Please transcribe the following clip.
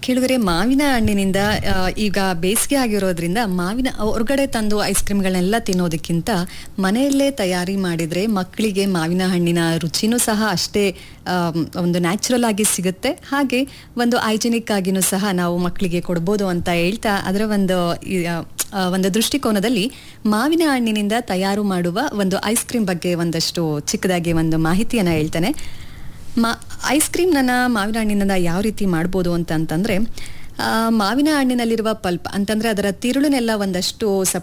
ಕೇಳಿದ್ರೆ ಮಾವಿನ ಹಣ್ಣಿನಿಂದ ಆ, ಈಗ ಬೇಸಿಗೆ ಆಗಿರೋದ್ರಿಂದ ಮಾವಿನ ಹೊರಗಡೆ ತಂದು ಐಸ್ ಕ್ರೀಮ್ಗಳನ್ನೆಲ್ಲ ತಿನ್ನೋದಕ್ಕಿಂತ ಮನೆಯಲ್ಲೇ ತಯಾರಿ ಮಾಡಿದ್ರೆ ಮಕ್ಕಳಿಗೆ ಮಾವಿನ ಹಣ್ಣಿನ ರುಚಿನೂ ಸಹ ಅಷ್ಟೇ ಆಮ್, ಒಂದು ನ್ಯಾಚುರಲ್ ಆಗಿ ಸಿಗುತ್ತೆ ಹಾಗೆ ಒಂದು ಹೈಜಿನಿಕ್ ಆಗಿನೂ ಸಹ ನಾವು ಮಕ್ಕಳಿಗೆ ಕೊಡ್ಬೋದು ಅಂತ ಹೇಳ್ತಾ ಅದರ ಒಂದು ಈ, ಆ, ಆ, ಒಂದು ದೃಷ್ಟಿಕೋನದಲ್ಲಿ ಮಾವಿನ ಹಣ್ಣಿನಿಂದ ತಯಾರು ಮಾಡುವ ಒಂದು ಐಸ್ ಕ್ರೀಮ್ ಬಗ್ಗೆ ಒಂದಷ್ಟು ಚಿಕ್ಕದಾಗಿ ಒಂದು ಮಾಹಿತಿಯನ್ನ ಹೇಳ್ತೇನೆ ಮಾ ಐಸ್ ಕ್ರೀಮ್ನ ಮಾವಿನ ಹಣ್ಣಿನಿಂದ ಯಾವ ರೀತಿ ಮಾಡ್ಬೋದು ಅಂತ ಅಂತಂದ್ರೆ ಆ, ಮಾವಿನ ಹಣ್ಣಿನಲ್ಲಿರುವ ಪಲ್ಪ್ ಅಂತಂದ್ರೆ ಅದರ ತಿರುಳನ್ನೆಲ್ಲ ಒಂದಷ್ಟು